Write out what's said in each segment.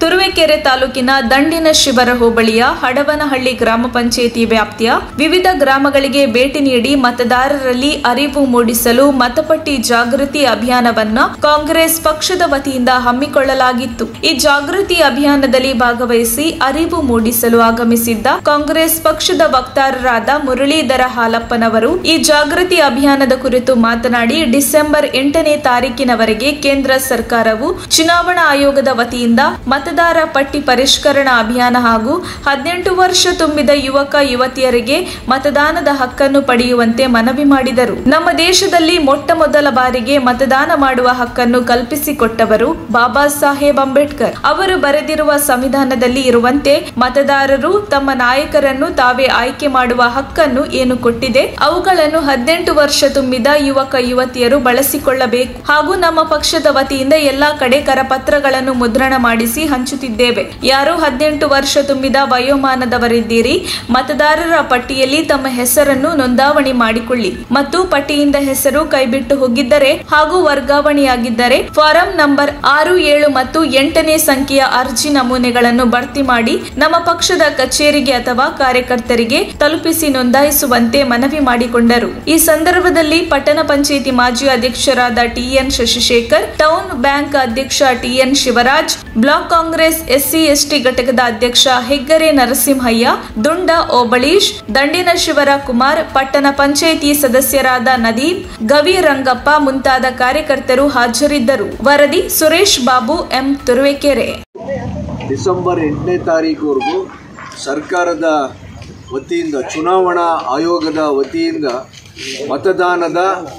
ತುರುವೇಕೆರೆ ತಾಲೂಕಿನ ದಂಡಿನ ಶಿವರ ಹೋಬಳಿಯ ಹಡವನಹಳ್ಳಿ ಗ್ರಾಮ ಪಂಚಾಯಿತಿ ವ್ಯಾಪ್ತಿಯ ವಿವಿಧ ಗ್ರಾಮಗಳಿಗೆ ಭೇಟಿ ನೀಡಿ ಮತದಾರರಲ್ಲಿ ಅರಿವು ಮೂಡಿಸಲು ಮತಪಟ್ಟಿ ಜಾಗೃತಿ ಅಭಿಯಾನವನ್ನ ಕಾಂಗ್ರೆಸ್ ಪಕ್ಷದ ವತಿಯಿಂದ ಹಮ್ಮಿಕೊಳ್ಳಲಾಗಿತ್ತು ಈ ಜಾಗೃತಿ ಅಭಿಯಾನದಲ್ಲಿ ಭಾಗವಹಿಸಿ ಅರಿವು ಮೂಡಿಸಲು ಆಗಮಿಸಿದ್ದ ಕಾಂಗ್ರೆಸ್ ಪಕ್ಷದ ವಕ್ತಾರರಾದ ಮುರಳೀಧರ ಹಾಲಪ್ಪನವರು ಈ ಜಾಗೃತಿ ಅಭಿಯಾನದ ಕುರಿತು ಮಾತನಾಡಿ ಡಿಸೆಂಬರ್ ಎಂಟನೇ ತಾರೀಕಿನವರೆಗೆ ಕೇಂದ್ರ ಸರ್ಕಾರವು ಚುನಾವಣಾ ಆಯೋಗದ ವತಿಯಿಂದ ಮತದಾರ ಪಟ್ಟಿ ಪರಿಷ್ಕರಣಾ ಅಭಿಯಾನ ಹಾಗೂ ಹದಿನೆಂಟು ವರ್ಷ ತುಂಬಿದ ಯುವಕ ಯುವತಿಯರಿಗೆ ಮತದಾನದ ಹಕ್ಕನ್ನು ಪಡೆಯುವಂತೆ ಮನವಿ ಮಾಡಿದರು ನಮ್ಮ ದೇಶದಲ್ಲಿ ಮೊಟ್ಟ ಮೊದಲ ಬಾರಿಗೆ ಮತದಾನ ಮಾಡುವ ಹಕ್ಕನ್ನು ಕಲ್ಪಿಸಿಕೊಟ್ಟವರು ಬಾಬಾ ಸಾಹೇಬ್ ಅಂಬೇಡ್ಕರ್ ಅವರು ಬರೆದಿರುವ ಸಂವಿಧಾನದಲ್ಲಿ ಇರುವಂತೆ ಮತದಾರರು ತಮ್ಮ ನಾಯಕರನ್ನು ತಾವೇ ಆಯ್ಕೆ ಮಾಡುವ ಹಕ್ಕನ್ನು ಏನು ಕೊಟ್ಟಿದೆ ಅವುಗಳನ್ನು ಹದಿನೆಂಟು ವರ್ಷ ತುಂಬಿದ ಯುವಕ ಯುವತಿಯರು ಬಳಸಿಕೊಳ್ಳಬೇಕು ಹಾಗೂ ನಮ್ಮ ಪಕ್ಷದ ವತಿಯಿಂದ ಎಲ್ಲಾ ಕಡೆ ಕರಪತ್ರಗಳನ್ನು ಮುದ್ರಣ ಮಾಡಿಸಿ ಹಂಚುತ್ತಿದ್ದೇವೆ ಯಾರು ಹದಿನೆಂಟು ವರ್ಷ ತುಂಬಿದ ವಯೋಮಾನದವರಿದ್ದೀರಿ ಮತದಾರರ ಪಟ್ಟಿಯಲ್ಲಿ ತಮ್ಮ ಹೆಸರನ್ನು ನೋಂದಾವಣಿ ಮಾಡಿಕೊಳ್ಳಿ ಮತ್ತು ಪಟ್ಟಿಯಿಂದ ಹೆಸರು ಕೈಬಿಟ್ಟು ಹೋಗಿದ್ದರೆ ಹಾಗೂ ವರ್ಗಾವಣೆಯಾಗಿದ್ದರೆ ಫಾರಂ ನಂಬರ್ ಆರು ಏಳು ಮತ್ತು ಎಂಟನೇ ಸಂಖ್ಯೆಯ ಅರ್ಜಿ ನಮೂನೆಗಳನ್ನು ಭರ್ತಿ ಮಾಡಿ ನಮ್ಮ ಪಕ್ಷದ ಕಚೇರಿಗೆ ಅಥವಾ ಕಾರ್ಯಕರ್ತರಿಗೆ ತಲುಪಿಸಿ ನೋಂದಾಯಿಸುವಂತೆ ಮನವಿ ಮಾಡಿಕೊಂಡರು ಈ ಸಂದರ್ಭದಲ್ಲಿ ಪಟ್ಟಣ ಪಂಚಾಯಿತಿ ಮಾಜಿ ಅಧ್ಯಕ್ಷರಾದ ಟಿಎನ್ ಶಶಿಶೇಖರ್ ಟೌನ್ ಬ್ಯಾಂಕ್ ಅಧ್ಯಕ್ಷ T N Shivaraj block Congress SC ST ಘಟಕದ ಅಧ್ಯಕ್ಷ ಹೆಗ್ಗರೆ ನರಸಿಂಹಯ್ಯ ದುಂಡ ಓಬಳೀಶ್ ದಂಡಿನ ಶಿವರ ಕುಮಾರ್ ಪಟ್ಟಣ ಪಂಚಾಯಿತಿ ಸದಸ್ಯರಾದ ನದೀಮ್ ಗವಿ ರಂಗಪ್ಪ ಮುಂತಾದ ಕಾರ್ಯಕರ್ತರು ಹಾಜರಿದ್ದರು ವರದಿ ಸುರೇಶ್ ಬಾಬು ಎಂ ತುರುವೇಕೆರೆ ಡಿಸೆಂಬರ್ ಎಂಟನೇ ತಾರೀಕುವರೆಗೂ ಸರ್ಕಾರದ ವತಿಯಿಂದ ಚುನಾವಣಾ ಆಯೋಗದ ವತಿಯಿಂದ ಮತದಾನದ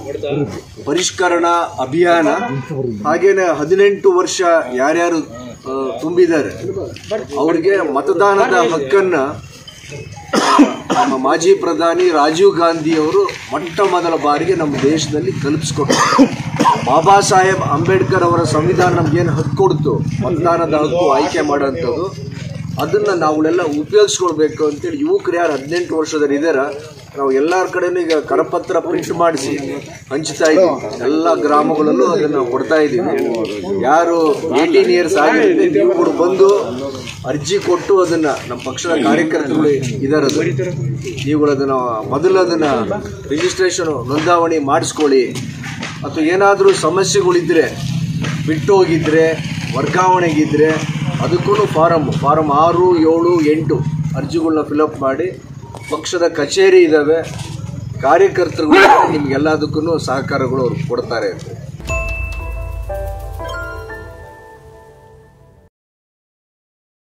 ಪರಿಷ್ಕರಣಾ ಅಭಿಯಾನ ಹಾಗೇನೆ ಹದಿನೆಂಟು ವರ್ಷ ಯಾರ್ಯಾರು ಆ, ತುಂಬಿದ್ದಾರೆ ಅವ್ರಿಗೆ ಮತದಾನದ ಹಕ್ಕನ್ನ ನಮ್ಮ ಮಾಜಿ ಪ್ರಧಾನಿ ರಾಜೀವ್ ಗಾಂಧಿಯವರು ಮೊಟ್ಟ ಮೊದಲ ಬಾರಿಗೆ ನಮ್ಮ ದೇಶದಲ್ಲಿ ಕಲ್ಪಿಸ್ಕೊಟ್ರು ಬಾಬಾ ಸಾಹೇಬ್ ಅಂಬೇಡ್ಕರ್ ಅವರ ಸಂವಿಧಾನ ನಮ್ಗೇನು ಹಕ್ಕು ಕೊಡ್ತು ಮತದಾನದ ಹಕ್ಕು ಆಯ್ಕೆ ಮಾಡೋಂಥದ್ದು ಅದನ್ನು ನಾವುಗಳೆಲ್ಲ ಉಪಯೋಗಿಸ್ಕೊಳ್ಬೇಕು ಅಂತೇಳಿ ಯುವಕರು ಯಾರು ಹದಿನೆಂಟು ವರ್ಷದಲ್ಲಿ ಇದ್ದಾರ ನಾವು ಎಲ್ಲರ ಕಡೆನೂ ಈಗ ಕರಪತ್ರ ಪ್ರಿಂಟ್ ಮಾಡಿಸಿ ಹಂಚ್ತಾ ಇದ್ದೀವಿ ಎಲ್ಲ ಗ್ರಾಮಗಳಲ್ಲೂ ಅದನ್ನು ಕೊಡ್ತಾ ಇದ್ದೀವಿ ಯಾರು ಏಯ್ಟೀನ್ ಇಯರ್ಸ್ ಆಗಿರುತ್ತೆ ನೀವುಗಳು ಬಂದು ಅರ್ಜಿ ಕೊಟ್ಟು ಅದನ್ನು ನಮ್ಮ ಪಕ್ಷದ ಕಾರ್ಯಕರ್ತರು ಇದ್ದಾರೆ ನೀವುಗಳು ಅದನ್ನು ಮೊದಲು ಅದನ್ನು ರಿಜಿಸ್ಟ್ರೇಷನ್ ನೋಂದಾವಣಿ ಮಾಡಿಸ್ಕೊಳ್ಳಿ ಅಥವಾ ಏನಾದರೂ ಸಮಸ್ಯೆಗಳಿದ್ದರೆ ಬಿಟ್ಟು ಹೋಗಿದ್ರೆ ವರ್ಗಾವಣೆಗಿದ್ರೆ ಅದಕ್ಕೂ ಫಾರಮ್ ಫಾರಮ್ ಆರು ಏಳು ಎಂಟು ಅರ್ಜಿಗಳನ್ನ ಫಿಲಪ್ ಮಾಡಿ ಪಕ್ಷದ ಕಚೇರಿ ಇದ್ದಾವೆ ಕಾರ್ಯಕರ್ತರುಗಳು ನಿಮ್ಗೆಲ್ಲದಕ್ಕೂ ಸಹಕಾರಗಳು ಅವ್ರು ಕೊಡ್ತಾರೆ